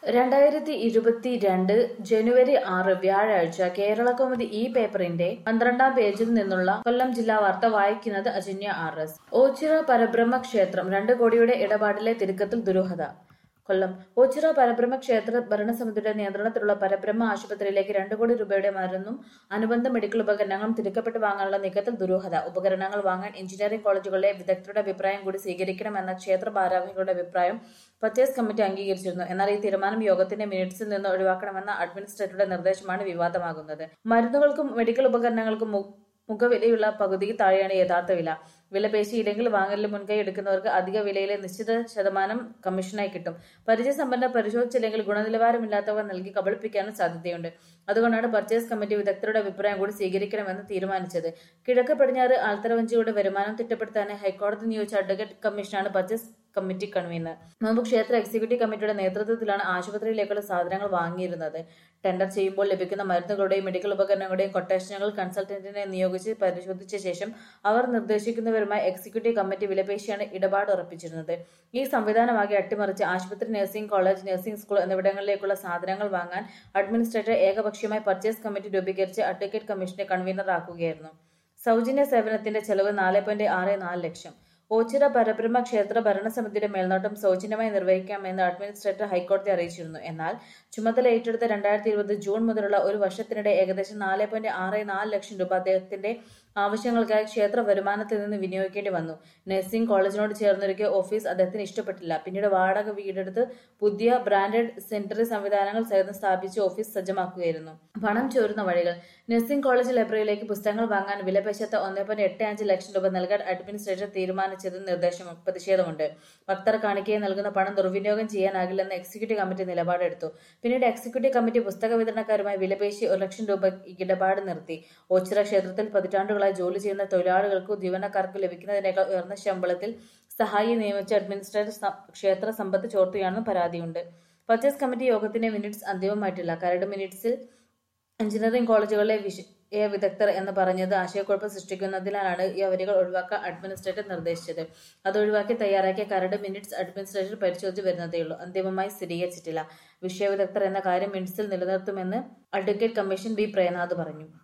രണ്ടായിരത്തി ഇരുപത്തിരണ്ട് ജനുവരി ആറ് വ്യാഴാഴ്ച കേരളകൗമുദി ഈ പേപ്പറിന്റെ പന്ത്രണ്ടാം പേജിൽ നിന്നുള്ള കൊല്ലം ജില്ലാ വാർത്ത വായിക്കുന്നത് അജന്യ ആർ എസ് ഓച്ചിറ പരബ്രഹ്മ ക്ഷേത്രം രണ്ട് കോടിയുടെ ഇടപാടിലെ തിരുക്കത്തിൽ ദുരൂഹത കൊല്ലം ഓച്ചിറ പരബ്രഹ്മ ക്ഷേത്ര ഭരണസമിതിയുടെ നിയന്ത്രണത്തിലുള്ള പരബ്രഹ്മ ആശുപത്രിയിലേക്ക് രണ്ട് കോടി രൂപയുടെ മരുന്നും അനുബന്ധ മെഡിക്കൽ ഉപകരണങ്ങളും തിരുക്കപ്പെട്ട് വാങ്ങാനുള്ള നീക്കത്തിൽ ദുരൂഹത ഉപകരണങ്ങൾ വാങ്ങാൻ എഞ്ചിനീയറിംഗ് കോളേജുകളിലെ വിദഗ്ധരുടെ അഭിപ്രായം കൂടി സ്വീകരിക്കണമെന്ന ക്ഷേത്ര ഭാരവാഹികളുടെ അഭിപ്രായം പർച്ചേസ് കമ്മിറ്റി അംഗീകരിച്ചിരുന്നു എന്നാൽ ഈ തീരുമാനം യോഗത്തിന്റെ മിനിറ്റ്സിൽ നിന്ന് ഒഴിവാക്കണമെന്ന അഡ്മിനിസ്ട്രേറ്ററുടെ നിർദ്ദേശമാണ് വിവാദമാകുന്നത് മരുന്നുകൾക്കും മെഡിക്കൽ ഉപകരണങ്ങൾക്കും മു- മുഖവിലയുള്ള പകുതി താഴെയാണ് യഥാർത്ഥ വില വില പേശിയില്ലെങ്കിൽ വാങ്ങലിൽ മുൻകൈ എടുക്കുന്നവർക്ക് അധിക വിലയിലെ നിശ്ചിത ശതമാനം കമ്മീഷനായി കിട്ടും പരിചയസമ്പന്നർ പരിശോധിച്ചില്ലെങ്കിൽ ഗുണനിലവാരമില്ലാത്തവ നൽകി കബളിപ്പിക്കാനും സാധ്യതയുണ്ട് അതുകൊണ്ടാണ് പർച്ചേസ് കമ്മിറ്റി വിദഗ്ധരുടെ അഭിപ്രായം കൂടി സ്വീകരിക്കണമെന്ന് തീരുമാനിച്ചത് കിഴക്ക് പടിഞ്ഞാറ് ആൽത്തറവഞ്ചിയുടെ വരുമാനം തിട്ടപ്പെടുത്താൻ ഹൈക്കോടതി നിയോഗിച്ച അഡ്വക്കേറ്റ് കമ്മീഷനാണ് പർച്ചേസ് കമ്മിറ്റി കൺവീനർ മുമ്പ് ക്ഷേത്ര എക്സിക്യൂട്ടീവ് കമ്മിറ്റിയുടെ നേതൃത്വത്തിലാണ് ആശുപത്രിയിലേക്കുള്ള സാധനങ്ങൾ വാങ്ങിയിരുന്നത് ടെൻഡർ ചെയ്യുമ്പോൾ ലഭിക്കുന്ന മരുന്നുകളുടെയും മെഡിക്കൽ ഉപകരണങ്ങളുടെയും കൊട്ടേഷനുകൾ കൺസൾട്ടന്റിനെ നിയോഗിച്ച് പരിശോധിച്ച ശേഷം അവർ നിർദ്ദേശിക്കുന്നവരുമായി എക്സിക്യൂട്ടീവ് കമ്മിറ്റി വിലപേശിയാണ് ഇടപാട് ഉറപ്പിച്ചിരുന്നത് ഈ സംവിധാനമാകെ അട്ടിമറിച്ച് ആശുപത്രി നഴ്സിംഗ് കോളേജ് നഴ്സിംഗ് സ്കൂൾ എന്നിവിടങ്ങളിലേക്കുള്ള സാധനങ്ങൾ വാങ്ങാൻ അഡ്മിനിസ്ട്രേറ്റർ ഏകപക്ഷീയമായി പർച്ചേസ് കമ്മിറ്റി രൂപീകരിച്ച് അഡ്വക്കേറ്റ് കമ്മീഷനെ കൺവീനർ ആക്കുകയായിരുന്നു സൗജന്യ സേവനത്തിന്റെ ചെലവ് നാല് പോയിന്റ് ആറ് നാല് ലക്ഷം ഓച്ചിറ പരബ്രഹ്മ ക്ഷേത്ര ഭരണസമിതിയുടെ മേൽനോട്ടം സൗജന്യമായി നിർവഹിക്കാമെന്ന് അഡ്മിനിസ്ട്രേറ്റർ ഹൈക്കോടതി അറിയിച്ചിരുന്നു എന്നാൽ ചുമതല ഏറ്റെടുത്ത രണ്ടായിരത്തി ഇരുപത് ജൂൺ മുതലുള്ള ഒരു വർഷത്തിനിടെ ഏകദേശം നാല് പോയിന്റ് ആറ് നാല് ലക്ഷം രൂപ അദ്ദേഹത്തിന്റെ ആവശ്യങ്ങൾക്കായി ക്ഷേത്ര വരുമാനത്തിൽ നിന്ന് വിനിയോഗിക്കേണ്ടി വന്നു നഴ്സിംഗ് കോളേജിനോട് ചേർന്നൊരുക്കിയ ഓഫീസ് അദ്ദേഹത്തിന് ഇഷ്ടപ്പെട്ടില്ല പിന്നീട് വാടക വീടെടുത്ത് പുതിയ ബ്രാൻഡഡ് സെന്ററി സംവിധാനങ്ങൾ സഹിതം സ്ഥാപിച്ച് ഓഫീസ് സജ്ജമാക്കുകയായിരുന്നു പണം ചോരുന്ന വഴികൾ നഴ്സിംഗ് കോളേജ് ലൈബ്രറിയിലേക്ക് പുസ്തകങ്ങൾ വാങ്ങാൻ വിലപേശാത്ത ഒന്നേ പോയിന്റ് എട്ട് അഞ്ച് ലക്ഷം രൂപ നൽകാൻ അഡ്മിനിസ്ട്രേറ്റർ തീരുമാനിച്ചതിൽ നിർദ്ദേശം പ്രതിഷേധമുണ്ട് ഭക്തർ കാണിക്കയെ നൽകുന്ന പണം ദുർവിനിയോഗം ചെയ്യാനാകില്ലെന്ന് എക്സിക്യൂട്ടീവ് കമ്മിറ്റി നിലപാടെടുത്തു പിന്നീട് എക്സിക്യൂട്ടീവ് കമ്മിറ്റി പുസ്തക വിതരണക്കാരുമായി വിലപേശി ഒരു ലക്ഷം രൂപ ഇടപാട് നിർത്തി ഓച്ചിറ ക്ഷേത്രത്തിൽ പതിറ്റാണ്ടുകളായി ജോലി ചെയ്യുന്ന തൊഴിലാളികൾക്കും ജീവനക്കാർക്കും ലഭിക്കുന്നതിനേക്കാൾ ഉയർന്ന ശമ്പളത്തിൽ സഹായി നിയമിച്ച അഡ്മിനിസ്ട്രേറ്റർ സ- ക്ഷേത്ര സമ്പത്ത് ചോർത്തുകയാണെന്ന് പരാതിയുണ്ട് പർച്ചേസ് കമ്മിറ്റി യോഗത്തിന്റെ മിനിറ്റ്സ് അന്തിമമായിട്ടില്ല കരട് മിനിറ്റ്സിൽ എഞ്ചിനീയറിംഗ് കോളേജുകളിലെ വിഷയ വിദഗ്ധർ എന്ന് പറഞ്ഞത് ആശയക്കുഴപ്പം സൃഷ്ടിക്കുന്നതിനാണ് ഈ വരികൾ ഒഴിവാക്കാൻ അഡ്മിനിസ്ട്രേറ്റർ നിർദ്ദേശിച്ചത് അത് ഒഴിവാക്കി തയ്യാറാക്കിയ കരട് മിനിറ്റ്സ് അഡ്മിനിസ്ട്രേറ്റർ പരിശോധിച്ച് വരുന്നതേയുള്ളൂ അന്തിമമായി സ്ഥിരീകരിച്ചിട്ടില്ല വിഷയ വിദഗ്ധർ എന്ന കാര്യം മിനിറ്റ്സിൽ നിലനിർത്തുമെന്ന് അഡ്വക്കേറ്റ് കമ്മീഷൻ ബി പ്രേംനാഥ് പറഞ്ഞു